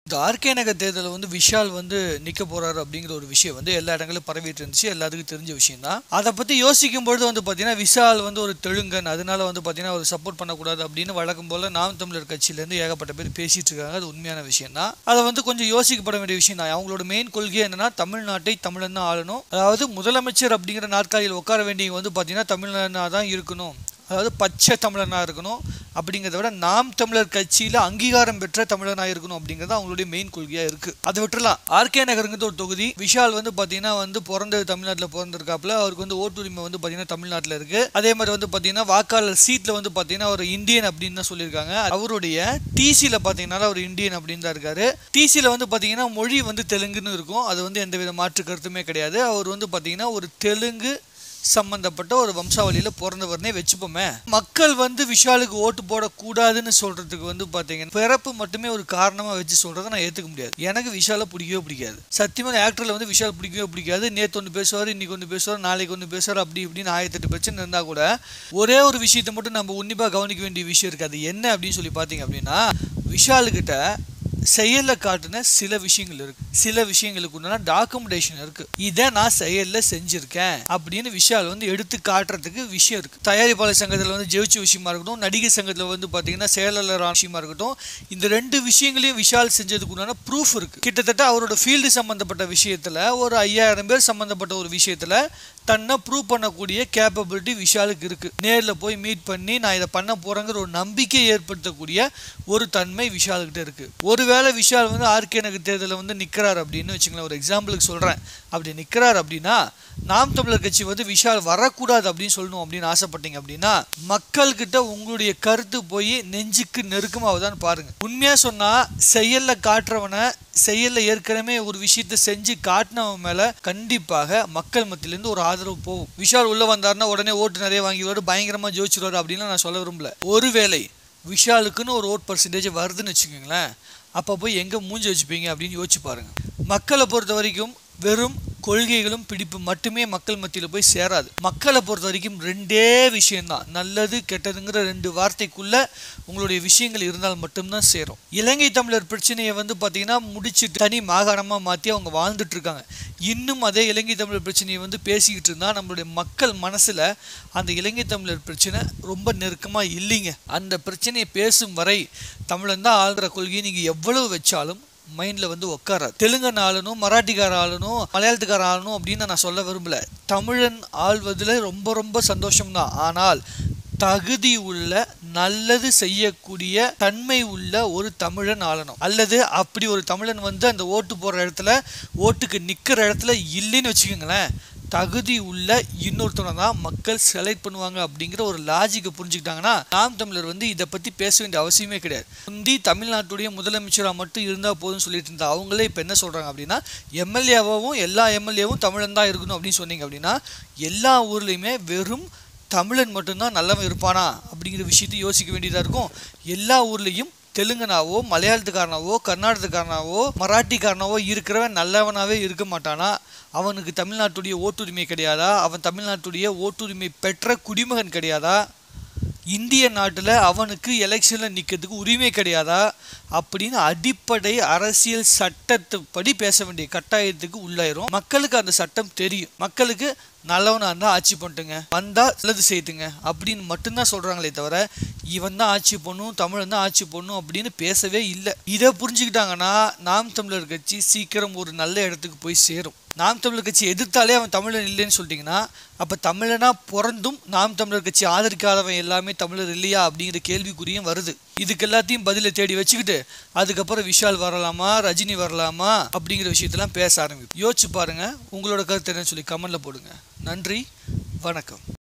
இந்த ஆர்கே நகர் தேர்தலில் வந்து விஷால் வந்து நிற்க போறாரு அப்படிங்கிற ஒரு விஷயம் வந்து எல்லா இடங்களும் பரவிட்டு இருந்துச்சு எல்லாத்துக்கும் தெரிஞ்ச விஷயம் தான் அதை பற்றி யோசிக்கும் பொழுது வந்து பார்த்தீங்கன்னா விஷால் வந்து ஒரு தெலுங்கன் அதனால வந்து பார்த்தீங்கன்னா அவர் சப்போர்ட் பண்ணக்கூடாது அப்படின்னு வழக்கம் போல் நாம் தமிழர் கட்சியிலேருந்து ஏகப்பட்ட பேர் பேசிட்டு இருக்காங்க அது உண்மையான விஷயம் தான் அதை வந்து கொஞ்சம் யோசிக்கப்பட வேண்டிய விஷயம் தான் அவங்களோட மெயின் கொள்கை என்னன்னா தமிழ்நாட்டை தமிழன் தான் ஆளணும் அதாவது முதலமைச்சர் அப்படிங்கிற நாற்காலியில் உட்கார வேண்டியவங்க வந்து பார்த்தீங்கன்னா தமிழனா தான் இருக்கணும் அதாவது பச்சை தமிழனாக இருக்கணும் அப்படிங்கிறத விட நாம் தமிழர் கட்சியில் அங்கீகாரம் பெற்ற தமிழனாக இருக்கணும் அப்படிங்கிறது அவங்களுடைய மெயின் கொள்கையாக இருக்குது அதை விட்டுலாம் ஆர்கே நகருங்கிறது ஒரு தொகுதி விஷால் வந்து பார்த்தீங்கன்னா வந்து பிறந்தது தமிழ்நாட்டில் பிறந்திருக்காப்புல அவருக்கு வந்து ஓட்டுரிமை வந்து பார்த்தீங்கன்னா தமிழ்நாட்டில் இருக்குது அதே மாதிரி வந்து பார்த்தீங்கன்னா வாக்காளர் சீட்டில் வந்து பார்த்தீங்கன்னா ஒரு இந்தியன் அப்படின்னு தான் சொல்லியிருக்காங்க அவருடைய டிசியில் பார்த்தீங்கன்னா அவர் இந்தியன் அப்படின்னு தான் இருக்காரு டிசியில் வந்து பார்த்தீங்கன்னா மொழி வந்து தெலுங்குன்னு இருக்கும் அது வந்து எந்த வித மாற்று கருத்துமே கிடையாது அவர் வந்து பார்த்தீங்கன்னா ஒரு தெலுங்கு சம்பந்தப்பட்ட ஒரு வம்சாவளியில் பிறந்தவர்னே வச்சுப்போமே மக்கள் வந்து விஷாலுக்கு ஓட்டு போடக்கூடாதுன்னு சொல்றதுக்கு வந்து பார்த்தீங்கன்னா பிறப்பு மட்டுமே ஒரு காரணமாக வச்சு சொல்றதை நான் ஏற்றுக்க முடியாது எனக்கு விஷாலை பிடிக்கவே பிடிக்காது சத்தியமாக ஆக்டரில் வந்து விஷால் பிடிக்கவே பிடிக்காது நேற்று ஒன்று பேசுவார் இன்னைக்கு ஒன்று பேசுவார் நாளைக்கு ஒன்று பேசுவார் அப்படி இப்படின்னு ஆயிரத்தெட்டு பிரச்சனை இருந்தால் கூட ஒரே ஒரு விஷயத்தை மட்டும் நம்ம உன்னிப்பாக கவனிக்க வேண்டிய விஷயம் இருக்குது அது என்ன அப்படின்னு சொல்லி பார்த்தீங்க அப்படின்னா விஷாலுக்கிட்ட செயலில் காட்டின சில விஷயங்கள் இருக்கு சில விஷயங்களுக்கு உண்டான டாக்குமெண்டேஷன் இருக்கு இதை நான் செயலில் செஞ்சிருக்கேன் அப்படின்னு விஷால் வந்து எடுத்து காட்டுறதுக்கு விஷயம் இருக்கு தயாரிப்பாளர் சங்கத்தில் வந்து ஜெயிச்ச விஷயமா இருக்கட்டும் நடிகர் சங்கத்தில் வந்து பார்த்தீங்கன்னா செயலாளர் விஷயமா இருக்கட்டும் இந்த ரெண்டு விஷயங்களையும் விஷால் செஞ்சதுக்கு உண்டான ப்ரூஃப் இருக்கு கிட்டத்தட்ட அவரோட ஃபீல்டு சம்பந்தப்பட்ட விஷயத்துல ஒரு ஐயாயிரம் பேர் சம்பந்தப்பட்ட ஒரு விஷயத்துல தன்னை ப்ரூவ் பண்ணக்கூடிய கேப்பபிலிட்டி விஷாலுக்கு இருக்கு நேரில் போய் மீட் பண்ணி நான் இதை பண்ண போறேங்கிற ஒரு நம்பிக்கை ஏற்படுத்தக்கூடிய ஒரு தன்மை விஷாலுக்கிட்ட இருக்கு ஒருவேளை விஷால் வந்து ஆர்கே நகர் தேர்தலில் வந்து நிற்கிறார் அப்படின்னு வச்சுங்களேன் ஒரு எக்ஸாம்பிளுக்கு சொல்கிறேன் அப்படி நிற்கிறார் அப்படின்னா நாம் தமிழர் கட்சி வந்து விஷால் வரக்கூடாது அப்படின்னு சொல்லணும் அப்படின்னு ஆசைப்பட்டீங்க அப்படின்னா மக்கள்கிட்ட உங்களுடைய கருத்து போய் நெஞ்சுக்கு நெருக்கமாகுதான்னு பாருங்க உண்மையாக சொன்னால் செயலில் காட்டுறவனை செயலில் ஏற்கனவே ஒரு விஷயத்தை செஞ்சு காட்டினவன் மேலே கண்டிப்பாக மக்கள் மத்தியிலேருந்து ஒரு ஆதரவு போகும் விஷால் உள்ளே வந்தாருன்னா உடனே ஓட்டு நிறைய வாங்கிடுவார் பயங்கரமாக ஜோதிச்சிருவார் அப்படின்னு நான் சொல்ல விரும்பல ஒருவேளை விஷாலுக்குன்னு ஒரு ஓட் பர்சன்டேஜ் வருதுன்னு வச்சுக்கோங்களேன் அப்போ போய் எங்கே மூஞ்சி வச்சுப்பீங்க அப்படின்னு யோசிச்சு பாருங்க மக்களை பொறுத்த வரைக்கும் வெறும் கொள்கைகளும் பிடிப்பு மட்டுமே மக்கள் மத்தியில் போய் சேராது மக்களை பொறுத்த வரைக்கும் ரெண்டே விஷயம்தான் நல்லது கெட்டதுங்கிற ரெண்டு வார்த்தைக்குள்ள உங்களுடைய விஷயங்கள் இருந்தால் மட்டும்தான் சேரும் இலங்கை தமிழர் பிரச்சனையை வந்து பார்த்தீங்கன்னா முடிச்சுட்டு தனி மாகாணமாக மாற்றி அவங்க வாழ்ந்துட்டு இருக்காங்க இன்னும் அதே இலங்கை தமிழர் பிரச்சனையை வந்து பேசிக்கிட்டு இருந்தால் நம்மளுடைய மக்கள் மனசில் அந்த இலங்கை தமிழர் பிரச்சனை ரொம்ப நெருக்கமாக இல்லைங்க அந்த பிரச்சனையை பேசும் வரை தமிழன் தான் ஆள்ற கொள்கையை நீங்கள் எவ்வளவு வச்சாலும் மைண்டில் வந்து உட்காராது தெலுங்கன் ஆளணும் மராட்டிக்கார ஆளணும் மலையாளத்துக்கார ஆளணும் அப்படின்னு நான் சொல்ல விரும்பல தமிழன் ஆள்வதில் ரொம்ப ரொம்ப சந்தோஷம்தான் ஆனால் தகுதி உள்ள நல்லது செய்யக்கூடிய தன்மை உள்ள ஒரு தமிழன் ஆளணும் அல்லது அப்படி ஒரு தமிழன் வந்து அந்த ஓட்டு போடுற இடத்துல ஓட்டுக்கு நிற்கிற இடத்துல இல்லைன்னு வச்சுக்கோங்களேன் தகுதி உள்ள இன்னொருத்தனை தான் மக்கள் செலக்ட் பண்ணுவாங்க அப்படிங்கிற ஒரு லாஜிக்கை புரிஞ்சுக்கிட்டாங்கன்னா நாம் தமிழர் வந்து இதை பற்றி பேச வேண்டிய அவசியமே கிடையாது முந்தி தமிழ்நாட்டுடைய முதலமைச்சராக மட்டும் இருந்தால் போதும்னு சொல்லிட்டு இருந்தா அவங்களே இப்போ என்ன சொல்கிறாங்க அப்படின்னா எம்எல்ஏவாகவும் எல்லா எம்எல்ஏவும் தமிழன் தான் இருக்கணும் அப்படின்னு சொன்னீங்க அப்படின்னா எல்லா ஊர்லேயுமே வெறும் தமிழன் மட்டும்தான் நல்லவன் இருப்பானா அப்படிங்கிற விஷயத்தை யோசிக்க வேண்டியதாக இருக்கும் எல்லா ஊர்லேயும் தெலுங்கனாவோ மலையாளத்துக்காரனாவோ கர்நாடகத்துக்காரனாவோ மராட்டிக்காரனாவோ இருக்கிறவன் நல்லவனாவே இருக்க மாட்டானா அவனுக்கு தமிழ்நாட்டுடைய ஓட்டுரிமை கிடையாதா அவன் தமிழ்நாட்டுடைய ஓட்டுரிமை பெற்ற குடிமகன் கிடையாதா இந்திய நாட்டில் அவனுக்கு எலெக்ஷனில் நிற்கிறதுக்கு உரிமை கிடையாதா அப்படின்னு அடிப்படை அரசியல் சட்டத்துப்படி பேச வேண்டிய கட்டாயத்துக்கு உள்ளாயிரும் மக்களுக்கு அந்த சட்டம் தெரியும் மக்களுக்கு நல்லவனாக இருந்தால் ஆட்சி பண்ணிட்டுங்க வந்தால் நல்லது செய்துங்க அப்படின்னு மட்டும்தான் சொல்கிறாங்களே தவிர இவன் தான் ஆட்சி பண்ணும் தமிழன் தான் ஆட்சி பண்ணும் அப்படின்னு பேசவே இல்லை இதை புரிஞ்சுக்கிட்டாங்கன்னா நாம் தமிழர் கட்சி சீக்கிரம் ஒரு நல்ல இடத்துக்கு போய் சேரும் நாம் தமிழர் கட்சி எதிர்த்தாலே அவன் தமிழன் இல்லைன்னு சொல்லிட்டீங்கன்னா அப்போ தமிழனா பிறந்தும் நாம் தமிழர் கட்சி ஆதரிக்காதவன் எல்லாமே தமிழர் இல்லையா அப்படிங்கிற கேள்விக்குறியும் வருது இதுக்கு எல்லாத்தையும் பதிலை தேடி வச்சுக்கிட்டு அதுக்கப்புறம் விஷால் வரலாமா ரஜினி வரலாமா அப்படிங்கிற விஷயத்தெல்லாம் பேச ஆரம்பிக்கும் யோசிச்சு பாருங்க உங்களோட கருத்து என்னன்னு சொல்லி கமெண்ட்ல போடுங்க நன்றி வணக்கம்